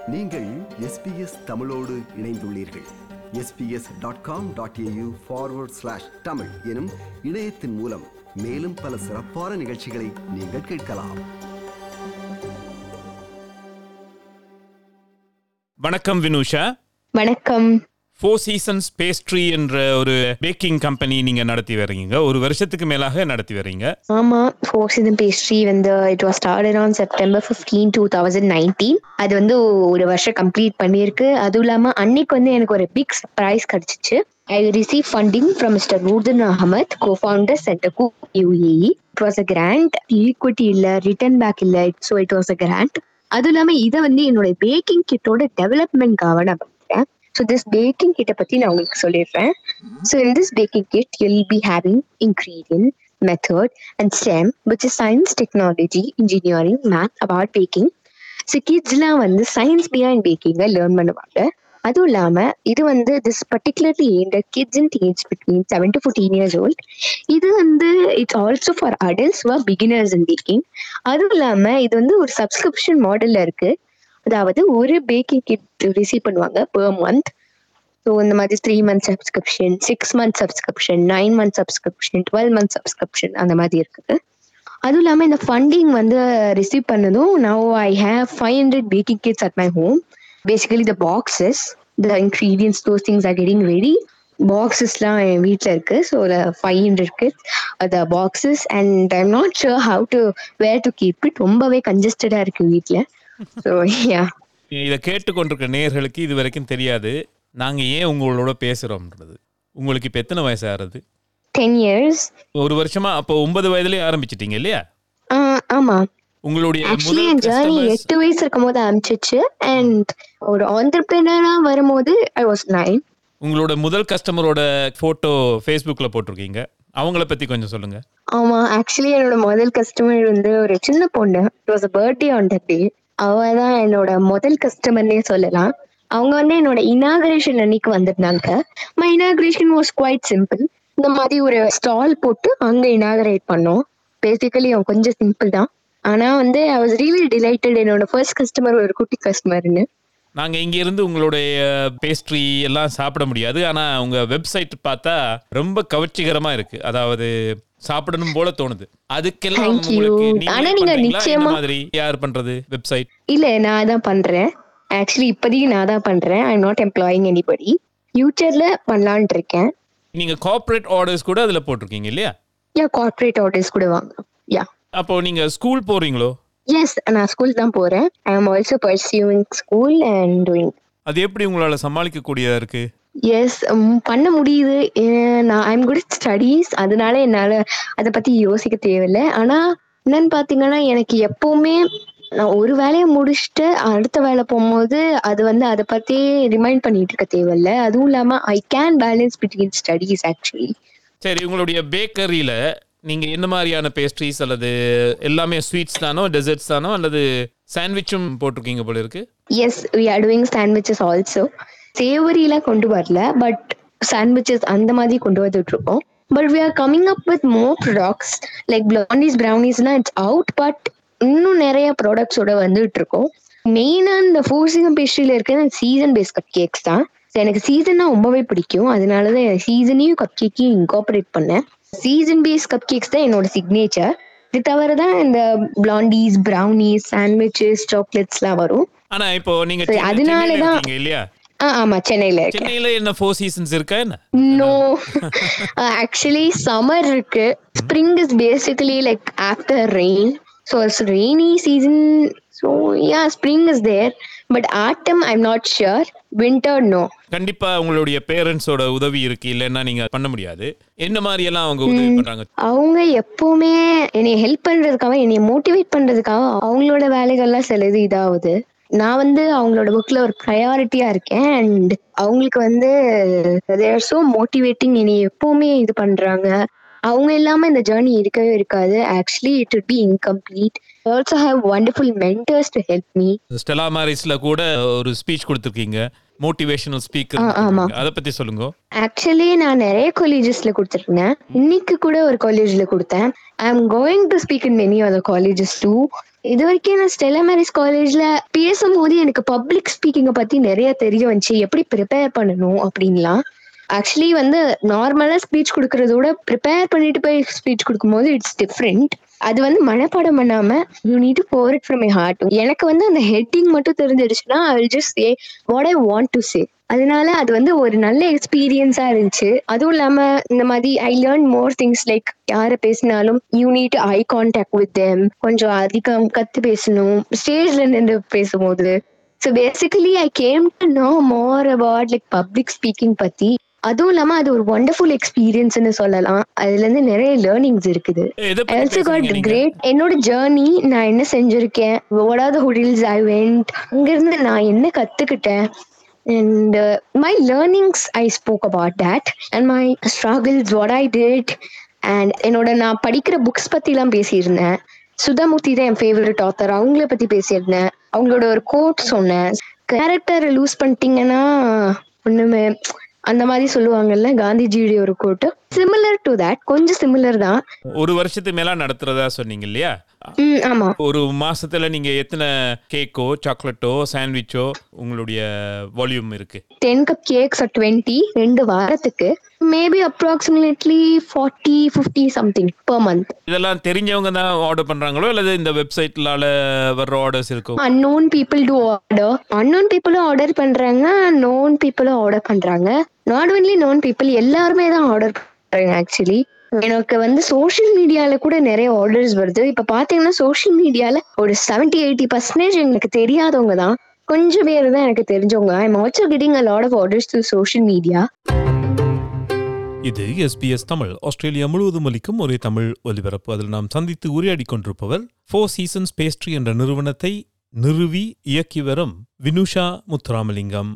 நீங்கள் எஸ்பிஎஸ் தமிழோடு இணைந்துள்ளீர்கள் SBS dot com dot AU forward slash Tamil எனும் இணையத்தின் மூலம் மேலும் பல சிறப்பான நிகழ்ச்சிகளை நீங்கள் கேட்கலாம் வணக்கம் வினுஷா வணக்கம் ஃபோர் சீசன்ஸ் பேஸ்ட்ரி என்ற ஒரு பேக்கிங் கம்பெனி நீங்க நடத்தி வர்றீங்க ஒரு வருஷத்துக்கு மேலாக நடத்தி வர்றீங்க ஆமா ஃபோர் சீசன் பேஸ்ட்ரி வந்து it was started on September fifteen two thousand nineteen அது வந்து ஒரு வருஷம் கம்ப்ளீட் பண்ணியிருக்கு அதுவும் இல்லாம அன்னைக்கு வந்து எனக்கு ஒரு பிக் சர்ப்ரைஸ் கிடைச்சிச்சு I receive funding from mister Noorthan Ahmed co founder center கு UAE it was a grant equity இல்ல ரிட்டர்ன் பேக் இல்ல so it was a grant அதுவும் இல்லாம இதை வந்து என்னோட பேக்கிங் கிட்டோட டெவலப்மெண்ட்காக நான் பண்றேன் ஸோ திஸ் பேக்கிங் கிட்ட பத்தி நான் உங்களுக்கு சொல்லிடுறேன் so in this baking kit you'll be having ingredient method and STEM which is science technology engineering math about baking so கிட்ஸ்லாம் வந்து சயின்ஸ் பிஹைண்ட் பேக்கிங்கை லேர்ன் பண்ணுவாங்க அதுவும் இல்லாம இது வந்து திஸ் பர்டிகுலர்லி இந்த kids in age between seven to fourteen years old இது வந்து it's also for adults or beginners in baking அதுவும் இல்லாம இது வந்து ஒரு சப்ஸ்கிரிப்ஷன் மாடல்ல இருக்கு அதாவது ஒரு பேக்கிங் கிட் ரிசீவ் பண்ணுவாங்க பெர் மந்த் ஸோ இந்த மாதிரி three month subscription six month subscription nine month subscription twelve month subscription அந்த மாதிரி இருக்குது அதுவும் இல்லாமல் இந்த ஃபண்டிங் வந்து ரிசீவ் பண்ணதும் now I have five hundred baking kits at my home basically the boxes the ingredients those things are getting ready பாக்ஸஸ்லாம் என் வீட்டில் இருக்கு so five hundred kits the boxes and I'm not sure how to where to keep it ரொம்பவே கன்ஜஸ்டடாக இருக்கு வீட்டில் so yeah இதை கேட்டுக்கொண்டிருக்க நேயர்களுக்கு இது வரைக்கும் தெரியாது நாங்க ஏன் உங்களோட பேசுறோம்ன்றது உங்களுக்கு இப்ப எத்தனை வயசு ஆறுது டென் இயர்ஸ் ஒரு வருஷமா அப்போ ஒன்பது வயதுலயே ஆரம்பிச்சிட்டீங்க இல்லையா ஆமாம் உங்களுடைய ஆக்சுவலி முதல் என் ஜேர்னி customers- எட்டு வயசு இருக்கும் போது ஆரம்பிச்சிச்சு அண்ட் ஒரு ஆண்டர்பிரினரா வரும்போது ஐ வாஸ் நைன் உங்களோட முதல் கஸ்டமரோட போட்டோ ஃபேஸ்புக்ல போட்டிருக்கீங்க அவங்கள பத்தி கொஞ்சம் சொல்லுங்க ஆமா ஆக்சுவலி என்னோட முதல் கஸ்டமர் வந்து ஒரு சின்ன பொண்ணு it was birthday on the day அவ தான் என்னோட முதல் கஸ்டமர்னே சொல்லலாம் அவங்க வந்து என்னோட இனாகரேஷன் அன்னைக்கு வந்திருந்தாங்க my inauguration was quite simple இந்த மாதிரி ஒரு ஸ்டால் போட்டு அங்க இனாகரேட் பண்ணோம் பேசிக்கலி அவன் கொஞ்சம் சிம்பிள் தான் ஆனா வந்து ஐ வாஸ் ரியலி டிலைட்டட் என்னோட ஃபர்ஸ்ட் கஸ்டமர் ஒரு குட்டி கஸ்டமர்னு நாங்க இங்க இருந்து உங்களுடைய பேஸ்ட்ரி எல்லாம் சாப்பிட முடியாது ஆனா உங்க வெப்சைட் பார்த்தா ரொம்ப கவர்ச்சிகரமா இருக்கு அதாவது சாப்பிடணும் போல தோணுது அதுக்கெல்லாம் Thank you. உங்களுக்கு நீங்களே ஆனா நீங்க பண்றீங்களா? நிச்சயமா- இந்த மாதிரி யார் பண்றது வெப்சைட் இல்ல நான் தான் பண்றேன் ஆக்சுவலி இப்போதைக்கு நான் தான் பண்றேன் ஐ நாட் எம்ப்ளாயிங் எனிபடி ஃபியூச்சர்ல பண்ணலான்ட்டு இருக்கேன் நீங்க கார்ப்பரேட் ஆர்டர்ஸ் கூட அதுல போட்டிருக்கீங்க இல்லையா யா கார்ப்பரேட் ஆர்டர்ஸ் கூட வாங்கலாம் யா அப்போ நீங்க ஸ்கூல் போறீங்களோ எஸ் நான் ஸ்கூல் தான் போறேன் I am also pursuing school and doing அது எப்படி உங்களால சமாளிக்க கூடியதா இருக்கு எஸ் பண்ண முடியுது ஏன் நான் ஐம் குட் ஸ்டடீஸ் அதனால என்னால அதை பத்தி யோசிக்க தேவையில்லை ஆனா என்னன்னு பாத்தீங்கன்னா எனக்கு எப்பவுமே நான் ஒரு வேலையை முடிச்சுட்டு அடுத்த வேலை போகும்போது அது வந்து அதை பத்தி ரிமைண்ட் பண்ணிட்டு இருக்க தேவையில்லை அதுவும் இல்லாம I can balance between studies actually சரி உங்களுடைய பேக்கரியில நீங்க என்ன மாதிரியான பேஸ்ட்ரீஸ் அல்லது எல்லாமே ஸ்வீட்ஸ் தானோ டெசர்ட்ஸ் தானோ அல்லது சாண்ட்விச்சும் போட்டிருக்கீங்க போல இருக்கு yes we are doing sandwiches also சேவரிலாம் கொண்டு வரல பட் சாண்ட்விச்சஸ் அந்த மாதிரி கொண்டு வந்துட்டு இருக்கோம் but we are coming up with more products like blondies ப்ரௌனிஸ்லாம் இட்ஸ் அவுட் பட் இன்னும் நிறைய ப்ராடக்ட்ஸோட வந்துட்டு இருக்கோம் மெயினாக இந்த ஃபோர் சீசன் பேஸ்ட்ரியில் இருக்கிற சீசன் பேஸ் கப் கேக்ஸ் தான் So, எனக்கு சீசன்னா ரொம்பவே பிடிக்கும் அதனால தான் சீசனையும் கப் கேக்கையும் இன்கார்பரேட் பண்ணேன் சீசன் பேஸ் கப் கேக்ஸ் தான் என்னோட சிக்னேச்சர் இது தவிர தான் இந்த பிளாண்டிஸ் ப்ரௌனிஸ் சாண்ட்விச்சஸ் சாக்லேட்ஸ்லாம் வரும் ஆனா இப்போ நீங்க சரி, சென்னை- அதனால சென்னையில தான் இருக்கீங்க இல்லையா ஆ ஆமா சென்னையில இருக்கேன் சென்னையில என்ன ஃபோர் சீசன்ஸ் இருக்கா என்ன நோ ஆக்சுவலி சம்மர் இருக்கு spring is basically like after rain so it's rainy season so yeah spring is there but autumn I'm not sure winter no கண்டிப்பா உங்களுடைய பேரண்ட்ஸோட உதவி இருக்கு இல்லைன்னா நீங்க பண்ண முடியாது என்ன மாதிரி எல்லாம் அவங்க உதவி பண்றாங்க அவங்க எப்பவுமே என்னை ஹெல்ப் பண்றதுக்காக என்னை மோட்டிவேட் பண்றதுக்காக அவங்களோட வேலைகள்லாம் சிலது இதாகுது நான் வந்து அவங்களோட ஒர்க்ல ஒரு ப்ரையாரிட்டியா இருக்கேன் அண்ட் அவங்களுக்கு வந்து தேர் சோ மோட்டிவேட்டிங் என்னை எப்பவுமே இது பண்றாங்க அவங்க இல்லாம இந்த ஜேர்னி இருக்கவே இருக்காது actually it would be incomplete also have wonderful mentors to help me Stella மாரிஸ்ல கூட ஒரு ஸ்பீச் கொடுத்துருக்கீங்க மோட்டிவேஷனல் ஸ்பீக்கர் ஆமா. அதை பத்தி சொல்லுங்க ஆக்சுவலி நான் நிறைய காலேஜஸ்ல கொடுத்துருக்கேன் இன்னைக்கு கூட ஒரு காலேஜ்ல கொடுத்தேன் I am going to speak in many other colleges too இது வரைக்கும் நான் ஸ்டெல்லா மேரிஸ் காலேஜ்ல பேசும்போது எனக்கு பப்ளிக் ஸ்பீக்கிங்கை பத்தி நிறைய தெரிய வந்துச்சு எப்படி ப்ரிப்பேர் பண்ணணும் அப்படின்லாம் ஆக்சுவலி வந்து நார்மலா ஸ்பீச் கொடுக்கறதோட ப்ரிப்பேர் பண்ணிட்டு போய் ஸ்பீச் கொடுக்கும்போது இட்ஸ் டிஃப்ரெண்ட் அது வந்து மனப்பாடம் பண்ணாம you need to pour it from my heart எனக்கு வந்து அந்த ஹெட்டிங் மட்டும் தெரிஞ்சிடுச்சுன்னா I just say what I want to say அதனால அது வந்து ஒரு நல்ல எக்ஸ்பீரியன்ஸா இருந்துச்சு அதுவும் இல்லாம இந்த மாதிரி I learn more things like யார பேசினாலும் you need eye contact with them கொஞ்சம் அதிகம் கத்து பேசணும் ஸ்டேஜ்ல நின்று பேசும்போது so basically I came to know more about like public speaking பத்தி அதுவும் இல்லாம அது ஒரு ஒண்டர்ஃபுல் எக்ஸ்பீரியன்ஸ்னு சொல்லலாம் அதுல இருந்து நிறைய லேர்னிங்ஸ் இருக்குது எதை I also பத்தி got பேசுனீங்க நீங்க? great என்னோட ஜேர்னி நான் என்ன செஞ்சிருக்கேன் what are the hurdles I went அங்கிருந்து நான் என்ன கத்துக்கிட்டேன் and uh, my learnings I spoke about that and my struggles what I did and என்னோட நான் படிக்கிற புக்ஸ் பத்திலாம் பேசியிருந்தேன் சுதாமூர்த்தி தான் என் ஃபேவரட் ஆத்தர் அவங்கள பத்தி பேசியிருந்தேன் அவங்களோட ஒரு கோட் சொன்னேன் கேரக்டர் லூஸ் பண்ணிட்டீங்கன்னா ஒண்ணுமே அந்த மாதிரி சொல்லுவாங்கல்ல காந்திஜியுடைய ஒரு கோட்டு சிமிலர் டு தட் கொஞ்சம் சிமிலர் தான் ஒரு வருஷத்துக்கு மேல நடத்துறதா சொன்னீங்க இல்லையா ம் ஆமா ஒரு மாசத்துல நீங்க எத்தனை கேக்கோ சாக்லேட்டோ சாண்ட்விச்சோ உங்களுடைய வால்யூம் இருக்கு ten cupcakes at twenty ரெண்டு வாரத்துக்கு maybe approximately forty fifty something per month இதெல்லாம் தெரிஞ்சவங்க தான் ஆர்டர் பண்றாங்களோ அல்லது இந்த வெப்சைட்லால வர்ற ஆர்டர்ஸ் இருக்கும் unknown people do order unknown people order பண்றாங்க known people ஆர்டர் பண்றாங்க நாட் ஒன்லி known people எல்லாருமே தான் ஆர்டர் பண்றாங்க ஆக்சுவலி எனக்கு வந்து சோஷியல் மீடியால கூட நிறைய ஆர்டர்ஸ் வருது இப்ப பாத்தீங்கன்னா சோஷியல் மீடியால ஒரு 70 எயிட்டி பர்சன்டேஜ் எனக்கு தெரியாதவங்க தான் கொஞ்சம் பேர் தான் எனக்கு தெரிஞ்சவங்க I am also getting a lot of orders to social media இது எஸ்பிஎஸ் தமிழ் ஆஸ்திரேலியா முழுவதும் ஒலிக்கும் ஒரே தமிழ் ஒலிபரப்பு அதில் நாம் சந்தித்து உரையாடி கொண்டிருப்பவர் ஃபோர் சீசன்ஸ் பேஸ்ட்ரி என்ற நிறுவனத்தை நிறுவி இயக்கி வரும் வினுஷா முத்துராமலிங்கம்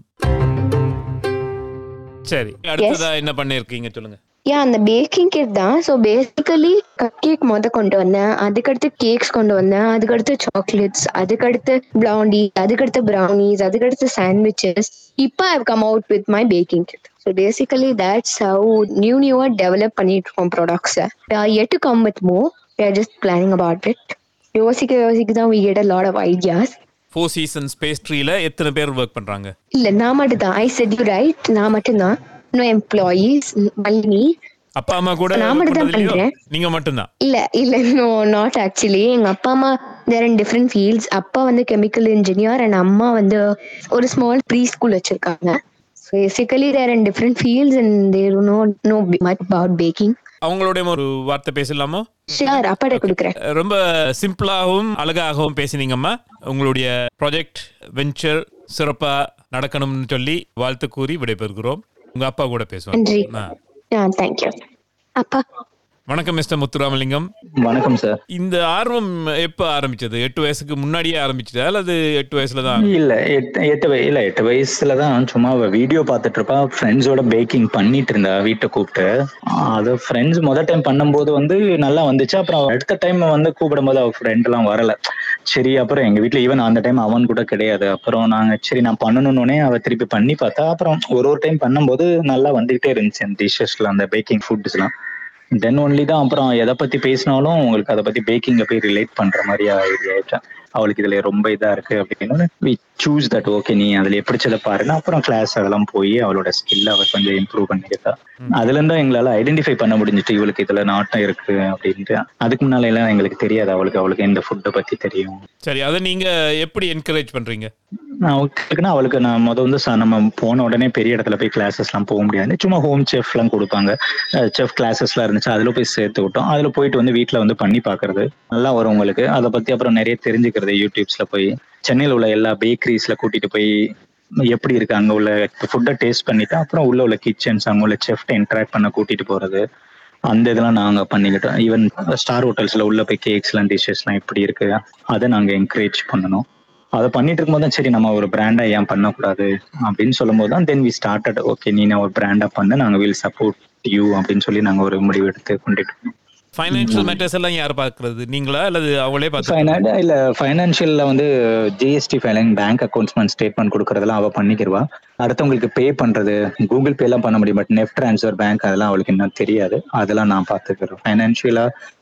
சரி அடுத்ததா என்ன பண்ணிருக்கீங்க சொல்லுங்க யா அந்த பேக்கிங் கேக் தான் ஸோ பேசிக்கலி கப் கேக் மொத கொண்டு வந்தேன் அதுக்கடுத்து கேக்ஸ் கொண்டு வந்தேன் அதுக்கடுத்து சாக்லேட்ஸ் அதுக்கடுத்து பிளவுண்டி அதுக்கடுத்து ப்ரௌனிஸ் அதுக்கடுத்து சாண்ட்விச்சஸ் இப்போ I've come out with my baking kit so basically that's how new நியூவா டெவலப் பண்ணிட்டு இருக்கோம் ப்ராடக்ட்ஸை எட்டு come with more just planning about it யோசிக்க யோசிக்க தான் we get a lot of ideas Four Seasons பேஸ்ட்ரியில எத்தனை பேர் ஒர்க் பண்றாங்க இல்ல நான் மட்டும் தான் ஐ செட் யூ ரைட் நான் மட்டும்தான் இன்னும் எம்ப்ளாயீஸ் மல்லினி அப்பா அம்மா கூட நான் work மட்டும் தான் பண்றது இல்லையோ? பண்றேன். நீங்க மட்டும்தான் இல்ல இல்ல நோ நாட் ஆக்சுவலி எங்க அப்பா அம்மா தேர் இன் டிஃப்ரெண்ட் ஃபீல்ட்ஸ் அப்பா வந்து கெமிக்கல் இன்ஜினியர் அண்ட் அம்மா வந்து ஒரு ஸ்மால் ப்ரீ ஸ்கூல் வச்சிருக்காங்க basically they're in different fields and they're no no much about baking அவங்களோட ஒரு வார்த்தை பேசலாமா ஷியர் அப்பாட்ட கொடுக்குறேன் ரொம்ப சிம்பிளாகவும் அழகாகவும் பேசினீங்கம்மா உங்களுடைய ப்ராஜெக்ட் வெஞ்சர் சிறப்பா நடக்கணும்னு சொல்லி வாழ்த்து கூறி விடைபெறுகிறோம் உங்க அப்பா கூட பேசுவாங்க நன்றி ஆ. ஆ தேங்க்யூ அப்பா வணக்கம் மிஸ்டர் முத்துராமலிங்கம் வணக்கம் சார் இந்த ஆர்வம் எப்ப ஆரம்பிச்சது எட்டு வயசுக்கு முன்னாடியே ஆரம்பிச்சதா அல்லது எட்டு வயசுல தான் இல்ல எட்டு எட்டு வய இல்ல எட்டு வயசுல தான் சும்மா வீடியோ பார்த்துட்டு இருப்பா ஃப்ரெண்ட்ஸோட பேக்கிங் பண்ணிட்டு இருந்தா வீட்டை கூப்பிட்டு அது ஃப்ரெண்ட்ஸ் முத டைம் பண்ணும்போது வந்து நல்லா வந்துச்சு அப்புறம் அடுத்த டைம் வந்து கூப்பிடும்போது அவ ஃப்ரெண்ட் எல்லாம் வரல சரி அப்புறம் எங்க வீட்ல ஈவன் அந்த டைம் அவன் கூட கிடையாது அப்புறம் நாங்க சரி நான் பண்ணணும்னே அவ திருப்பி பண்ணி பார்த்தா அப்புறம் ஒரு ஒரு டைம் பண்ணும்போது நல்லா வந்துகிட்டே இருந்துச்சு அந்த டிஷ்ஷஸ்ல அந்த பேக்கிங் ஃபுட்ஸ்லாம் தென் ஒன்லி தான் அப்புறம் எதை பத்தி பேசினாலும் உங்களுக்கு அதை பத்தி பேக்கிங்ல போய் ரிலேட் பண்ற மாதிரி ஐடியா ஆயிட்டேன் அவளுக்கு இதுல ரொம்ப இதா இருக்கு அப்படின்னு வி சூஸ் தட் ஓகே நீ அதுல பிடிச்சத பாருன்னு அப்புறம் கிளாஸ் அதெல்லாம் போய் அவளோட ஸ்கில் அவ கொஞ்சம் இம்ப்ரூவ் பண்ணிக்கிட்டா அதுல இருந்தா எங்களால ஐடென்டிஃபை பண்ண முடிஞ்சிட்டு இவளுக்கு இதுல நாட்டம் இருக்கு அப்படின்ட்டு அதுக்கு முன்னால எல்லாம் எங்களுக்கு தெரியாது அவளுக்கு அவளுக்கு எந்த ஃபுட்டை பத்தி தெரியும் சரி அதை நீங்க எப்படி என்கரேஜ் பண்றீங்க அவளுக்குன்னா அவளுக்கு நான் முத வந்து ச- நம்ம போன உடனே பெரிய இடத்துல போய் கிளாஸஸ்லாம் போக முடியாது சும்மா ஹோம் செஃப்லாம் கொடுப்பாங்க செஃப் கிளாஸஸ்லாம் இருந்துச்சு அதில் போய் சேர்த்து விட்டோம் அதில் போயிட்டு வந்து வீட்டில் வந்து பண்ணி பார்க்கறது நல்லா வரும் உங்களுக்கு அதை பற்றி அப்புறம் நிறைய தெரிஞ்சுக்கிறது யூடியூப்ஸில் போய் சென்னையில் உள்ள எல்லா பேக்கரிஸில் கூட்டிட்டு போய் எப்படி இருக்கு அங்கே உள்ள ஃபுட்டை டேஸ்ட் பண்ணிட்டு அப்புறம் உள்ள உள்ள கிச்சன்ஸ் அங்கே உள்ள செஃப்ட்டை இன்டராக்ட் பண்ண கூட்டிட்டு போறது அந்த இதெல்லாம் நாங்கள் பண்ணிக்கிட்டோம் ஈவன் ஸ்டார் ஹோட்டல்ஸில் உள்ள போய் கேக்ஸ்லாம் டிஷ்ஷஸ்லாம் எப்படி இருக்கு அதை நாங்கள் என்கரேஜ் பண்ணணும் அதை பண்ணிட்டு இருக்கும்போது தான் சரி நம்ம ஒரு பிராண்டா ஏன் பண்ணக்கூடாது அப்படின்னு சொல்லும்போது தான் தென் வி ஸ்டார்டட் ஓகே நீ ஒரு பிராண்டா பண்ண நாங்க வில் சப்போர்ட் யூ அப்படின்னு சொல்லி நாங்க ஒரு முடிவு எடுத்து கொண்டுட்டு இருக்கோம். ஃபைனான்சியல் மேட்டர்ஸ் எல்லாம் யார் பார்க்கறது நீங்களா அல்லது அவங்களே பார்த்து Finan- இல்ல ஃபைனான்சியல்ல வந்து ஜிஎஸ்டி ஃபைலிங் பேங்க் அக்கௌண்ட்ஸ்மெண்ட் ஸ்டேட்மெண்ட் கொடுக்கறதெல்லாம் அவ பண்ணிக்கிருவா அடுத்தவங்களுக்கு பே பண்றது கூகுள் பே எல்லாம் பண்ண முடியும் பட் நெஃப்ட் ட்ரான்ஸ்ஃபர் பேங்க் அதெல்லாம் அவளுக்கு இன்னும் தெரியாது அதெல்லாம் நான் பாத்துக்கிறேன் ஃபைனான்சியலா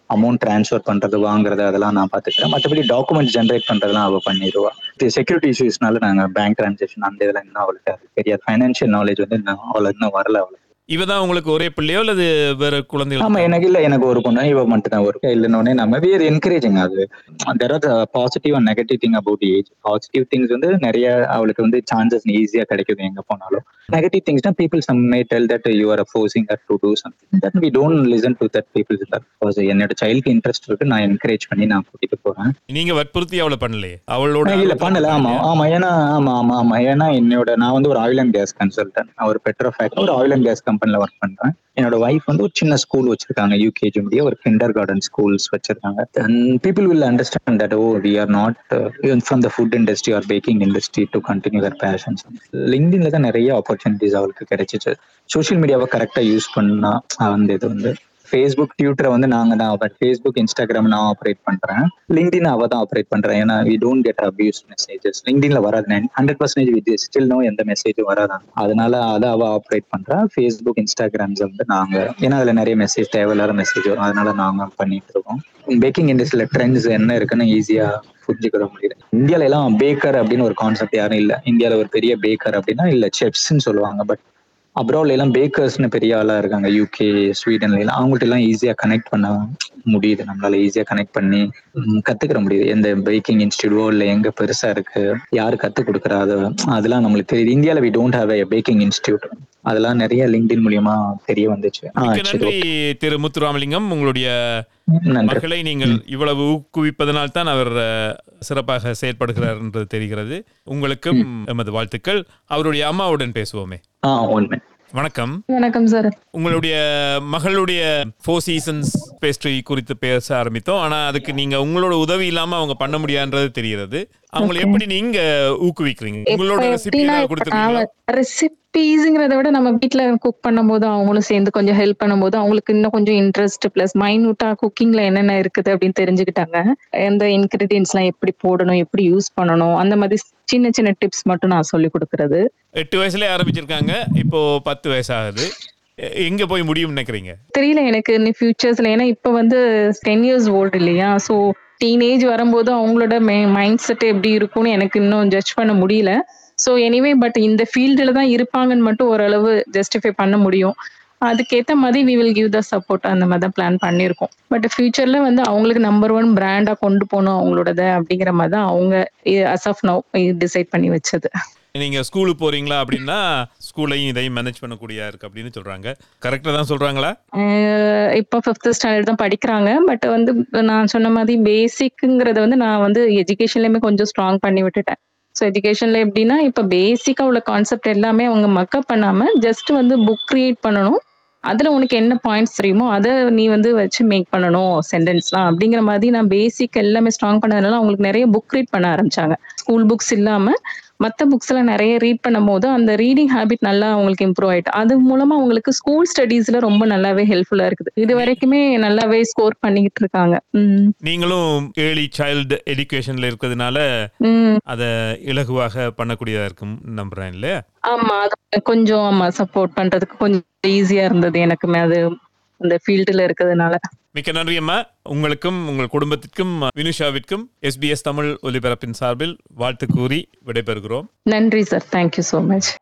அமௌண்ட் ட்ரான்ஸ்ஃபர் பண்றது வாங்குறது அதெல்லாம் நான் பாத்துக்கிறேன் மற்றபடி டாக்குமெண்ட் ஜென்ரேட் பண்றதெல்லாம் அவ பண்ணிடுவா செக்யூரிட்டி இஷ்யூஸ்னால நாங்க பேங்க் ட்ரான்சாக்ஷன் அந்த இதெல்லாம் இன்னும் அவளுக்கு அது தெரியாது ஃபைனான்சியல் நாலேஜ் வந்து இன்னும் அவளுக்கு இன்னும் வரல அவளுக்கு இவ தான் உங்களுக்கு ஒரே பிள்ளையோ அல்லது வேற ஆமா குழந்தைகள் எனக்கு இல்ல எனக்கு ஒரு பொண்ணு இவ மட்டும் தான் ஒரு இல்லைன்னொடனே நம்ம வேறு என்கரேஜிங் அது there are positive and negative thing about age positive things வந்து நிறைய அவளுக்கு வந்து சான்சஸ் ஈஸியா கிடைக்குது எங்க போனாலும் நெகட்டிவ் திங்ஸ்னா people some may tell that you are forcing her to do something that we don't listen to that peoples because என்னோட சைல்டுக்கு இன்ட்ரெஸ்ட் இருக்கு நான் என்கரேஜ் பண்ணி நான் கூட்டிட்டு போறேன் நீங்க வற்புறுத்தி அவளை பண்ணலையே அவளோட ஆஹ் இல்ல பண்ணல ஆமா ஆமா ஏன்னா ஆமா ஆமா ஆமா ஏன்னா என்னோட நான் வந்து ஒரு ஆயில் அண்ட் கேஸ் கன்சல்டன்ட் நான் ஒரு பெட்ரோஃபேக்ட் ஒரு ஆயில் அண்ட் கேஸ் கம்பெனில ஒர்க் பண்றேன் என்னோட ஒய்ஃப் வந்து ஒரு சின்ன ஸ்கூல் வச்சிருக்காங்க யூகேஜி முடிய ஒரு கிண்டர் கார்டன் ஸ்கூல்ஸ் வச்சிருக்காங்க people will understand that oh we are not from the food industry or baking industry to continue their passions லிங்க்டின்ல தான் நிறைய ஆப்பர்ச்சுனிட்டிஸ் அவளுக்கு கிடைச்சிச்சு சோஷியல் மீடியாவை கரெக்டா யூஸ் பண்ணா அந்த இது வந்து ஃபேஸ்புக் ட்விட்டரை வந்து நாங்க தான் பட் ஃபேஸ்புக் இன்ஸ்டாகிராம் நான் ஆப்ரேட் பண்றேன் லிங்க்டின் அவ தான் ஆப்ரேட் பண்றேன் ஏன்னா we don't get abuse messages லிங்க்டின்ல வராது hundred percentage with still no எந்த மெசேஜும் வராதான் அதனால அதை அவ ஆப்ரேட் பண்றா ஃபேஸ்புக் இன்ஸ்டாகிராம்ஸ் வந்து நாங்க ஏன்னா அதுல நிறைய மெசேஜ் தேவையில்லாத மெசேஜ் வரும் அதனால நாங்க பண்ணிட்டு இருக்கோம் பேக்கிங் இண்டஸ்ட்ரியில ட்ரெண்ட்ஸ் என்ன இருக்குன்னு ஈஸியா புரிஞ்சுக்கிற முடியுது இந்தியால எல்லாம் பேக்கர் அப்படின்னு ஒரு கான்செப்ட் யாரும் இல்ல இந்தியால ஒரு பெரிய பேக்கர் அப்படின்னா இல்ல செப்ஸ்ன்னு சொல்லுவாங்க பட் அப்ராட்ல எல்லாம் பேக்கர்ஸ்னு பெரிய ஆளா இருக்காங்க யூகே ஸ்வீடன்ல எல்லாம் அவங்கள்ட்ட எல்லாம் ஈஸியா கனெக்ட் பண்ண முடியுது நம்மளால ஈஸியா கனெக்ட் பண்ணி ம், கத்துக்கிற முடியுது எந்த பேக்கிங் இன்ஸ்டியூட்டோ இல்ல எங்க பெருசா இருக்கு யாரு கத்து கொடுக்குறா அது அதெல்லாம் நம்மளுக்கு தெரியுது இந்தியால we don't have a baking institute அதெல்லாம் நிறைய லிங்க்டின் மூலியமா தெரிய வந்துச்சு ஆ, மிக்க சரி, நன்றி திரு முத்துராமலிங்கம் உங்களுடைய okay. நன்றி மகளை நீங்கள் இவ்வளவு ஊக்குவிப்பதனால் தான் அவர் அஹ், சிறப்பாக செயல்படுகிறார் என்று தெரிகிறது உங்களுக்கும் எமது வாழ்த்துக்கள் அவருடைய அம்மாவுடன் பேசுவோமே ஆ உண்மை வணக்கம் வணக்கம் சார் உங்களுடைய மகளுடைய ஃபோர் சீசன்ஸ் பேஸ்ட்ரி குறித்து பேச ஆரம்பித்தோம் ஆனா அதுக்கு நீங்க உங்களோட உதவி இல்லாம அவங்க பண்ண முடியாதுன்றது தெரிகிறது அவங்களை எப்படி நீங்க ஊக்குவிக்கிறீங்க உங்களோட ரெசிபி கொடுத்துருக்கீங்களா ரெசிபீஸ்ங்கிறத விட நம்ம வீட்ல குக் பண்ணும்போது அவங்களும் சேர்ந்து கொஞ்சம் ஹெல்ப் பண்ணும்போது அவங்களுக்கு இன்னும் கொஞ்சம் இன்ட்ரெஸ்ட் பிளஸ் மைனூட்டா குக்கிங்ல என்னென்ன இருக்குது அப்படின்னு தெரிஞ்சுக்கிட்டாங்க எந்த இன்கிரீடியன்ஸ் எல்லாம் எப்படி போடணும் எப்படி யூஸ் பண்ணணும் அந்த மாதிரி சின்ன சின்ன டிப்ஸ் மட்டும் நான் சொல்லி கொடுக்கறது எட்டு வயசுல ஆரம்பிச்சிருக்காங்க இப்போ பத்து வயசாகுது எ- எங்க போய் முடியும்னு நினைக்கிறீங்க தெரியல எனக்கு இனி ஃபியூச்சர்ஸ்ல ஏன்னா இப்போ வந்து டென் இயர்ஸ் ஓல்டு இல்லையா ஸோ டீனேஜ் வரும்போது அவங்களோட மைண்ட் செட் எப்படி இருக்கும்னு எனக்கு இன்னும் ஜட்ஜ் பண்ண முடியல ஸோ எனிவே பட் இந்த ஃபீல்டில் தான் இருப்பாங்கன்னு மட்டும் ஓரளவு ஜஸ்டிஃபை பண்ண முடியும் அதுக்கேற்ற மாதிரி we will give the support அந்த மாதிரி தான் பிளான் பண்ணியிருக்கோம் பட் ஃபியூச்சர்ல வந்து அவங்களுக்கு நம்பர் ஒன் பிராண்டா கொண்டு போகணும் அவங்களோடத அப்படிங்கிற மாதிரி தான் அவங்க அஸ் ஆஃப் நவ் டிசைட் பண்ணி வச்சது நீங்க ஸ்கூலுக்கு போறீங்களா அப்படின்னா ஸ்கூலையும் இதையும் மேனேஜ் பண்ணக்கூடியா இருக்கு அப்படின்னு சொல்றாங்க கரெக்டா தான் சொல்றாங்களா அஹ் இப்போ ஃபிஃப்த் ஸ்டாண்டர்ட் தான் படிக்கிறாங்க பட் வந்து நான் சொன்ன மாதிரி பேசிக்குங்கிறத வந்து நான் வந்து எஜுகேஷன்லயுமே கொஞ்சம் ஸ்ட்ராங் பண்ணி விட்டுட்டேன் ஸோ எஜுகேஷன்ல எப்படின்னா இப்போ பேசிக்கா உள்ள கான்செப்ட் எல்லாமே அவங்க மக்கப் பண்ணாம ஜஸ்ட் வந்து புக் கிரியேட் பண்ணணும் அதுல உனக்கு என்ன பாயிண்ட்ஸ் தெரியுமோ அதை நீ வந்து வச்சு மேக் பண்ணணும் சென்டென்ஸ்லாம் அப்படிங்கிற மாதிரி நான் பேசிக் எல்லாமே ஸ்ட்ராங் பண்ணதுனால அவங்களுக்கு நிறைய புக் ரீட் பண்ண ஆரம்பிச்சாங்க ஸ்கூல் புக்ஸ் இல்லாம மற்ற புக்ஸ் எல்லாம் நிறைய ரீட் பண்ணும்போது அந்த ரீடிங் ஹேபிட் நல்லா அவங்களுக்கு இம்ப்ரூவ் ஆயிட்டு அது மூலமா அவங்களுக்கு ஸ்கூல் ஸ்டடீஸ்ல ரொம்ப நல்லாவே ஹெல்ப்ஃபுல்லா இருக்குது இது வரைக்குமே நல்லாவே ஸ்கோர் பண்ணிக்கிட்டு இருக்காங்க உம் நீங்களும் ஏர்லி சைல்டு எஜுகேஷன்ல இருக்கிறதுனால உம் அதை இலகுவாக பண்ணக்கூடியதா இருக்கும் நம்புறேன் இல்லையா ஆமா அது கொஞ்சம் ஆமா சப்போர்ட் பண்றதுக்கு கொஞ்சம் ஈஸியா இருந்தது எனக்குமே அது அந்த ஃபீல்டுல இருக்கிறதுனால மிக்க நன்றி அம்மா உங்களுக்கும் உங்கள் குடும்பத்திற்கும் வினுஷாவிற்கும் எஸ்பிஎஸ் தமிழ் ஒலிபரப்பின் சார்பில் வாழ்த்து கூறி விடைபெறுகிறோம் நன்றி சார் தேங்க்யூ ஸோ மச்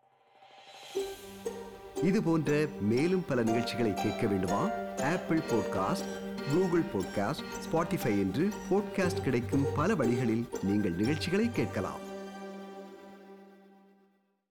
இது போன்ற மேலும் பல நிகழ்ச்சிகளை கேட்க வேண்டுமா Apple podcast Google podcast Spotify என்று பாட்காஸ்ட் கிடைக்கும் பல வழிகளில் நீங்கள் நிகழ்ச்சிகளை கேட்கலாம்